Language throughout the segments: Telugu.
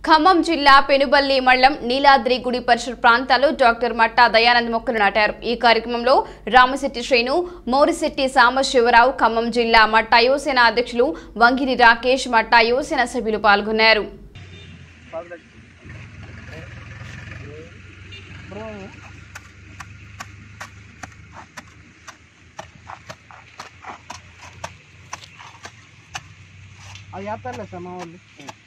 ఖమ్మం జిల్లా పెనుబల్లి మండలం నీలాద్రి గుడి పరిసర ప్రాంతాల్లో డాక్టర్ మట్టా దయానంద్ మొక్కలు నాటారు ఈ కార్యక్రమంలో రామశెట్టి శ్రేణు మోరిశెట్టి సాంబశివరావు ఖమ్మం జిల్లా మట్టా యువసేన అధ్యక్షులు వంగిరి రాకేష్ మట్టా యువసేన సభ్యులు పాల్గొన్నారు అది వేస్తారులే సార్ మా వాళ్ళు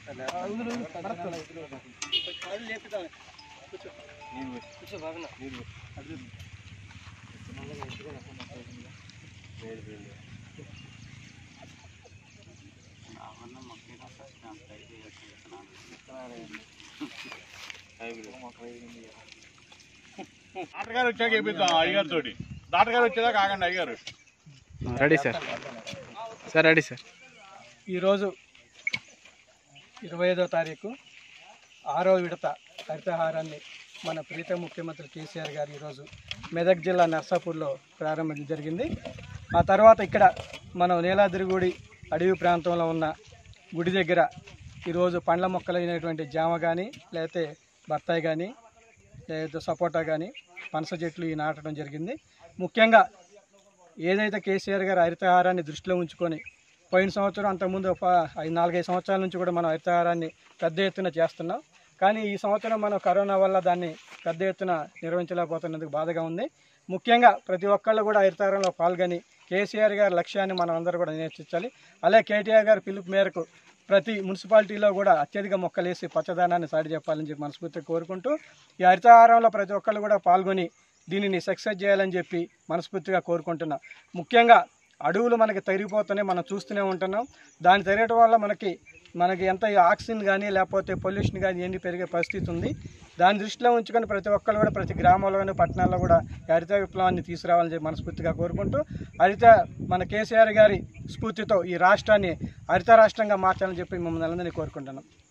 డాక్టర్ గారు వచ్చాక వేపిద్దాం అయ్యగారి తోటి డాక్టర్ గారు వచ్చేదాకా ఆగండి అయ్యగారు ready sir sir ready sir ఈరోజు ఇరవై ఐదో తారీఖు ఆరో విడత హరితహారాన్ని మన ప్రీత ముఖ్యమంత్రి కేసీఆర్ గారు ఈరోజు మెదక్ జిల్లా నర్సాపూర్లో ప్రారంభించడం జరిగింది ఆ తర్వాత ఇక్కడ మనం నీలాద్రిగూడి అడవి ప్రాంతంలో ఉన్న గుడి దగ్గర ఈరోజు పండ్ల మొక్కలైనటువంటి జామ కానీ లేకపోతే బత్తాయి కానీ లేకపోతే సపోటా కానీ పనస చెట్లు ఈ నాటడం జరిగింది ముఖ్యంగా ఏదైతే కేసీఆర్ గారు హరితహారాన్ని దృష్టిలో ఉంచుకొని పోయిన సంవత్సరం అంతకుముందు ఒక ఐదు నాలుగైదు సంవత్సరాల నుంచి కూడా మనం హరితహారాన్ని పెద్ద ఎత్తున చేస్తున్నాం కానీ ఈ సంవత్సరం మనం కరోనా వల్ల దాన్ని పెద్ద ఎత్తున నిర్వహించలేకపోతున్నందుకు బాధగా ఉంది ముఖ్యంగా ప్రతి ఒక్కళ్ళు కూడా హరితహారంలో పాల్గొని కేసీఆర్ గారి లక్ష్యాన్ని మనం అందరూ కూడా నేర్చించాలి అలాగే కేటీఆర్ గారి పిలుపు మేరకు ప్రతి మున్సిపాలిటీలో కూడా అత్యధిక మొక్కలేసి పచ్చదనాన్ని సాటి చెప్పాలని చెప్పి మనస్ఫూర్తిగా కోరుకుంటూ ఈ హరితహారంలో ప్రతి ఒక్కళ్ళు కూడా పాల్గొని దీనిని సక్సెస్ చేయాలని చెప్పి మనస్ఫూర్తిగా కోరుకుంటున్నాం ముఖ్యంగా అడవులు మనకి తరిగిపోతూనే మనం చూస్తూనే ఉంటున్నాం దాని తరగటం వల్ల మనకి మనకి ఎంత ఈ ఆక్సిజన్ కానీ లేకపోతే పొల్యూషన్ కానీ ఇవన్నీ పెరిగే పరిస్థితి ఉంది దాని దృష్టిలో ఉంచుకొని ప్రతి ఒక్కరు కూడా ప్రతి గ్రామంలో కానీ పట్టణాల్లో కూడా ఈ హరిత విప్లవాన్ని తీసుకురావాలని చెప్పి మనస్ఫూర్తిగా కోరుకుంటూ హరిత మన కేసీఆర్ గారి స్ఫూర్తితో ఈ రాష్ట్రాన్ని హరిత రాష్ట్రంగా మార్చాలని చెప్పి మిమ్మల్ని అందరినీ కోరుకుంటున్నాం